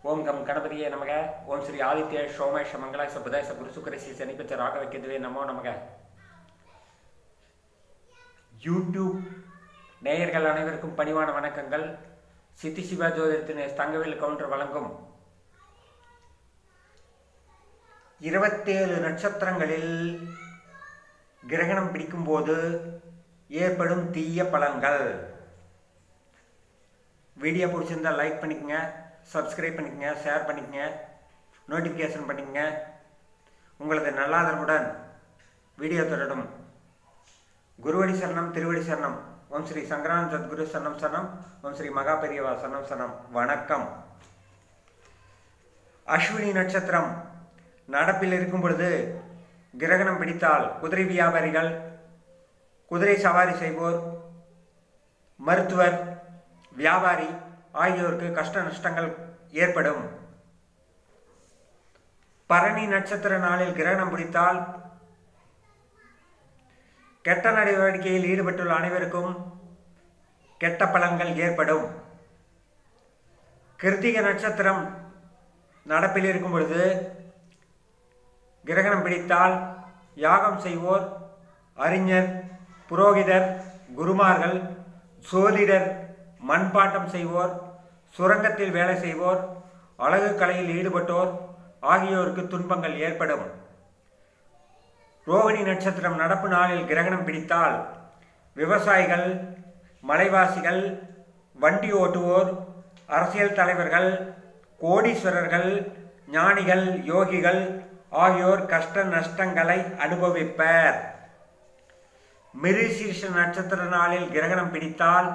ಓಂ ಗಂ ಗಣಪತಿಯೇ ನಮಗ ಓಂ ಶ್ರೀ ಆದಿತ್ಯ ಸೋಮೇಶ ಮಂಗಳಾಯ ಬುಧಾಯ ಸ ಗುರು ಸುಕರ ಶ್ರೀ ಶನಿಪಚ ರಾಘವಕ್ಕಿದ್ವಿ நமோ நமக யூடியூப் நேயர்கள் அனைவருக்கும் பணிவான வணக்கங்கள் சித்தி சிவா ஜோதிடத்தின் தங்கவேல் கவுண்டர் வழங்கும் இருபத்தேழு நட்சத்திரங்களில் கிரகணம் பிடிக்கும்போது ஏற்படும் தீய பலன்கள் வீடியோ பிடிச்சிருந்தா லைக் பண்ணிக்கங்க சப்ஸ்கிரைப் பண்ணிக்கங்க ஷேர் பண்ணிக்கங்க நோட்டிஃபிகேஷன் பண்ணிக்கங்க உங்களது நல்லாதரவுடன் வீடியோ தொடரும் குருவடி சரணம் திருவடி சரணம் ஓம் ஸ்ரீ சங்கரான் சத்குரு சரணம் சரணம் ஓம் ஸ்ரீ மகா பெரியவா சரணம் சரணம் வணக்கம் அஸ்வினி நட்சத்திரம் நடப்பில் இருக்கும் பொழுது கிரகணம் பிடித்தால் குதிரை வியாபாரிகள் குதிரை சவாரி செய்வோர் மருத்துவர் வியாபாரி ஆகியோருக்கு கஷ்ட நஷ்டங்கள் ஏற்படும் பரணி நட்சத்திர நாளில் கிரகணம் பிடித்தால் கெட்ட நடவடிக்கையில் ஈடுபட்டுள்ள அனைவருக்கும் கெட்ட பலன்கள் ஏற்படும் கிருத்திக நட்சத்திரம் நடப்பில் இருக்கும் பொழுது கிரகணம் பிடித்தால் யாகம் செய்வோர் அறிஞர் புரோகிதர் குருமார்கள் சோதிடர் மண்பாட்டம் செய்வோர் சுரங்கத்தில் வேலை செய்வோர் அழகு கலையில் ஈடுபட்டோர் ஆகியோருக்கு துன்பங்கள் ஏற்படும் ரோகிணி நட்சத்திரம் நடப்பு நாளில் கிரகணம் பிடித்தால் விவசாயிகள் மலைவாசிகள் வண்டி ஓட்டுவோர் அரசியல் தலைவர்கள் கோடீஸ்வரர்கள் ஞானிகள் யோகிகள் ஆகியோர் கஷ்ட நஷ்டங்களை அனுபவிப்பர் மிருசீர்ஷ நட்சத்திர நாளில் கிரகணம் பிடித்தால்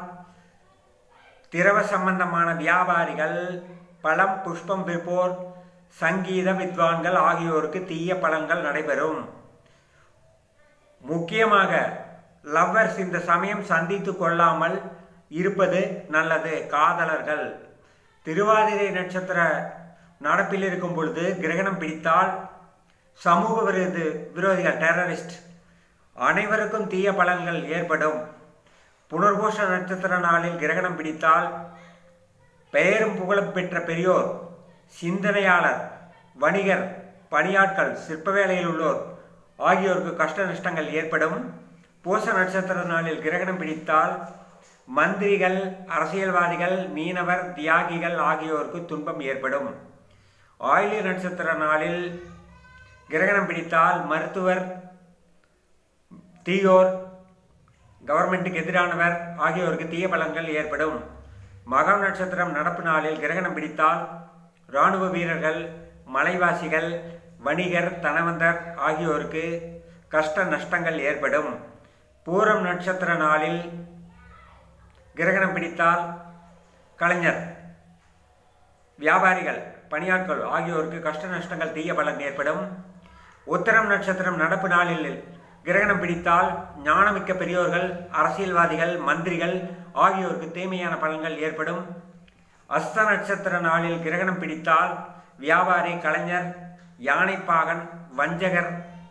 திரவ சம்பந்தமான வியாபாரிகள் பழம் புஷ்பம் விற்போர் சங்கீத வித்வான்கள் ஆகியோருக்கு தீய பலன்கள் நடைபெறும் முக்கியமாக லவ்வர்ஸ் இந்த சமயம் சந்தித்து கொள்ளாமல் இருப்பது நல்லது காதலர்கள் திருவாதிரை நட்சத்திர நடப்பில் இருக்கும் பொழுது கிரகணம் பிடித்தால் சமூக விரோதி விரோதிகள் டெரரிஸ்ட் அனைவருக்கும் தீய பலன்கள் ஏற்படும் புனர்பூஷ நட்சத்திர நாளில் கிரகணம் பிடித்தால் பெயரும் புகழும் பெற்ற பெரியோர் சிந்தனையாளர் வணிகர் பணியாட்கள் சிற்ப வேலையில் உள்ளோர் ஆகியோருக்கு கஷ்ட நஷ்டங்கள் ஏற்படும் பூச நட்சத்திர நாளில் கிரகணம் பிடித்தால் மந்திரிகள் அரசியல்வாதிகள் மீனவர் தியாகிகள் ஆகியோருக்கு துன்பம் ஏற்படும் ஆயிலி நட்சத்திர நாளில் கிரகணம் பிடித்தால் மருத்துவர் தீயோர் கவர்மெண்ட்டுக்கு எதிரானவர் ஆகியோருக்கு தீய பலன்கள் ஏற்படும் மகம் நட்சத்திரம் நடப்பு நாளில் கிரகணம் பிடித்தால் இராணுவ வீரர்கள் மலைவாசிகள் வணிகர் தனவந்தர் ஆகியோருக்கு கஷ்ட நஷ்டங்கள் ஏற்படும் பூரம் நட்சத்திர நாளில் கிரகணம் பிடித்தால் கலைஞர் வியாபாரிகள் பணியாட்கள் ஆகியோருக்கு கஷ்ட நஷ்டங்கள் தீய பலன் ஏற்படும் உத்தரம் நட்சத்திரம் நடப்பு நாளில் கிரகணம் பிடித்தால் ஞானமிக்க பெரியோர்கள் அரசியல்வாதிகள் மந்திரிகள் ஆகியோருக்கு தீமையான பலன்கள் ஏற்படும் அஸ்த நட்சத்திர நாளில் கிரகணம் பிடித்தால் வியாபாரி கலைஞர் யானைப்பாகன் வஞ்சகர்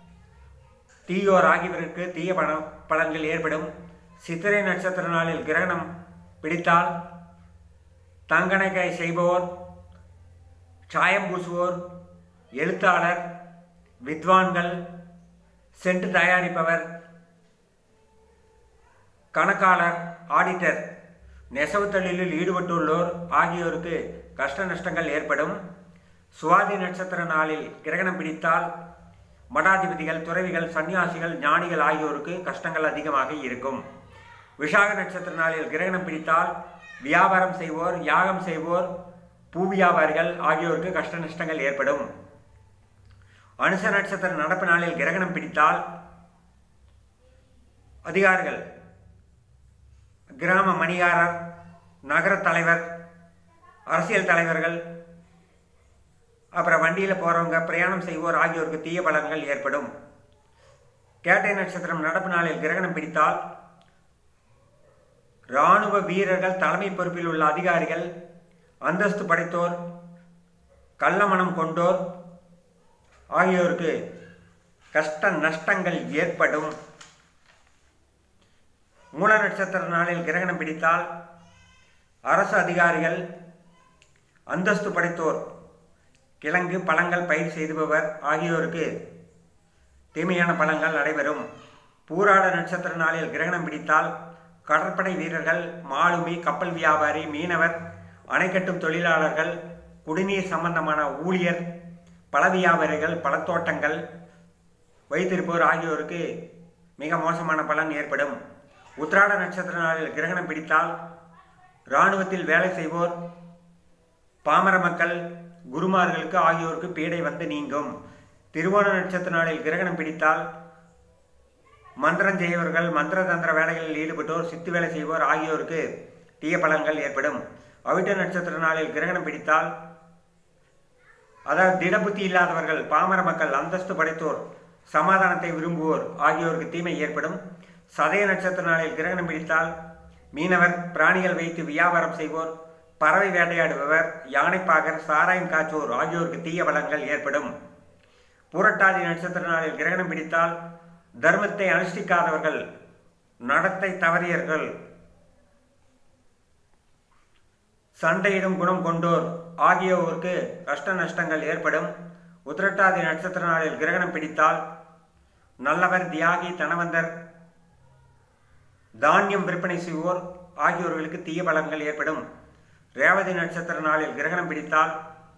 தீயோர் ஆகியோருக்கு தீய பல பலன்கள் ஏற்படும் சித்திரை நட்சத்திர நாளில் கிரகணம் பிடித்தால் தங்கணக்கை செய்பவர் சாயம் பூசுவோர் எழுத்தாளர் வித்வான்கள் சென்று தயாரிப்பவர் கணக்காளர் ஆடிட்டர் நெசவு தொழிலில் ஈடுபட்டுள்ளோர் ஆகியோருக்கு கஷ்ட நஷ்டங்கள் ஏற்படும் சுவாதி நட்சத்திர நாளில் கிரகணம் பிடித்தால் மடாதிபதிகள் துறவிகள் சன்னியாசிகள் ஞானிகள் ஆகியோருக்கு கஷ்டங்கள் அதிகமாக இருக்கும் விஷாக நட்சத்திர நாளில் கிரகணம் பிடித்தால் வியாபாரம் செய்வோர் யாகம் செய்வோர் பூ வியாபாரிகள் ஆகியோருக்கு கஷ்ட நஷ்டங்கள் ஏற்படும் அனுச நட்சத்திர நடப்பு நாளில் கிரகணம் பிடித்தால் அதிகாரிகள் கிராம மணிகாரர் நகர தலைவர் அரசியல் தலைவர்கள் அப்புறம் வண்டியில் போகிறவங்க பிரயாணம் செய்வோர் ஆகியோருக்கு தீய பலன்கள் ஏற்படும் கேட்டை நட்சத்திரம் நடப்பு நாளில் கிரகணம் பிடித்தால் இராணுவ வீரர்கள் தலைமை பொறுப்பில் உள்ள அதிகாரிகள் அந்தஸ்து படைத்தோர் கள்ளமனம் கொண்டோர் ஆகியோருக்கு கஷ்ட நஷ்டங்கள் ஏற்படும் மூல நட்சத்திர நாளில் கிரகணம் பிடித்தால் அரசு அதிகாரிகள் அந்தஸ்து படைத்தோர் கிழங்கு பழங்கள் பயிர் செய்துபவர் ஆகியோருக்கு தீமையான பலன்கள் நடைபெறும் பூராட நட்சத்திர நாளில் கிரகணம் பிடித்தால் கடற்படை வீரர்கள் மாலுமி கப்பல் வியாபாரி மீனவர் அணைக்கட்டும் தொழிலாளர்கள் குடிநீர் சம்பந்தமான ஊழியர் பழ வியாபாரிகள் பழத்தோட்டங்கள் வைத்திருப்போர் ஆகியோருக்கு மிக மோசமான பலன் ஏற்படும் உத்திராட நட்சத்திர நாளில் கிரகணம் பிடித்தால் இராணுவத்தில் வேலை செய்வோர் பாமர மக்கள் குருமார்களுக்கு ஆகியோருக்கு பீடை வந்து நீங்கும் திருவோண நட்சத்திர நாளில் கிரகணம் பிடித்தால் மந்திரம் செய்பவர்கள் மந்திர தந்திர வேலைகளில் ஈடுபட்டோர் சித்து வேலை செய்வோர் ஆகியோருக்கு தீய பலன்கள் ஏற்படும் அவிட்ட நட்சத்திர நாளில் கிரகணம் பிடித்தால் அதாவது திடபுத்தி இல்லாதவர்கள் பாமர மக்கள் அந்தஸ்து படைத்தோர் சமாதானத்தை விரும்புவோர் ஆகியோருக்கு தீமை ஏற்படும் சதய நட்சத்திர நாளில் கிரகணம் பிடித்தால் மீனவர் பிராணிகள் வைத்து வியாபாரம் செய்வோர் பறவை வேட்டையாடுபவர் யானைப்பாகர் சாராயம் காய்ச்சுவோர் ஆகியோருக்கு தீய பலன்கள் ஏற்படும் பூரட்டாதி நட்சத்திர நாளில் கிரகணம் பிடித்தால் தர்மத்தை அனுஷ்டிக்காதவர்கள் நடத்தை தவறியர்கள் சண்டையிடும் குணம் கொண்டோர் ஆகியோருக்கு கஷ்ட நஷ்டங்கள் ஏற்படும் உத்திரட்டாதி நட்சத்திர நாளில் கிரகணம் பிடித்தால் நல்லவர் தியாகி தனவந்தர் தானியம் விற்பனை செய்வோர் ஆகியோர்களுக்கு தீய பலன்கள் ஏற்படும் ரேவதி நட்சத்திர நாளில் கிரகணம் பிடித்தால்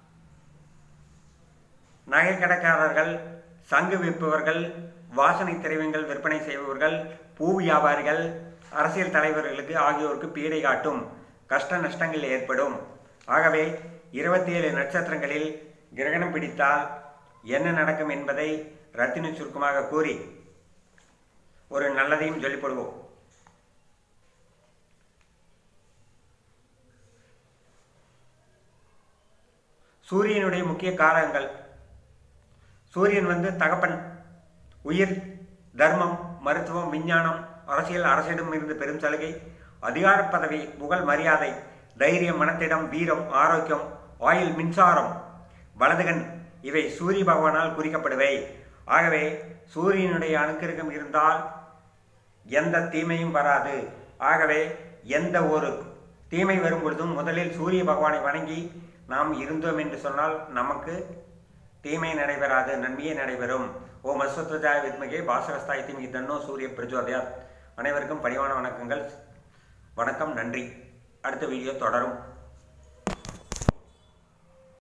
நகை கடைக்காரர்கள் சங்கு விற்பவர்கள் வாசனை திரவியங்கள் விற்பனை செய்பவர்கள் பூ வியாபாரிகள் அரசியல் தலைவர்களுக்கு ஆகியோருக்கு பீடை காட்டும் கஷ்ட நஷ்டங்கள் ஏற்படும் ஆகவே இருபத்தி ஏழு நட்சத்திரங்களில் கிரகணம் பிடித்தால் என்ன நடக்கும் என்பதை ரத்தின சுருக்கமாக கூறி ஒரு நல்லதையும் சொல்லிப்படுவோம் சூரியனுடைய முக்கிய காரகங்கள் சூரியன் வந்து தகப்பன் உயிர் தர்மம் மருத்துவம் விஞ்ஞானம் அரசியல் அரசிடம் இருந்து பெரும் சலுகை அதிகார பதவி புகழ் மரியாதை தைரியம் மனத்திடம் வீரம் ஆரோக்கியம் ஆயில் மின்சாரம் வலதுகன் இவை சூரிய பகவானால் குறிக்கப்படுவை ஆகவே சூரியனுடைய அனுக்கிரகம் இருந்தால் எந்த தீமையும் வராது ஆகவே எந்த ஒரு தீமை வரும் பொழுதும் முதலில் சூரிய பகவானை வணங்கி நாம் இருந்தோம் என்று சொன்னால் நமக்கு தீமை நடைபெறாது நன்மையே நடைபெறும் ஓம் அஸ்வத்வஜாய வித்மகே பாசரஸ்தாய் தீமி தன்னோ சூரிய பிரஜோதயாத் அனைவருக்கும் பணிவான வணக்கங்கள் வணக்கம் நன்றி அடுத்த வீடியோ தொடரும்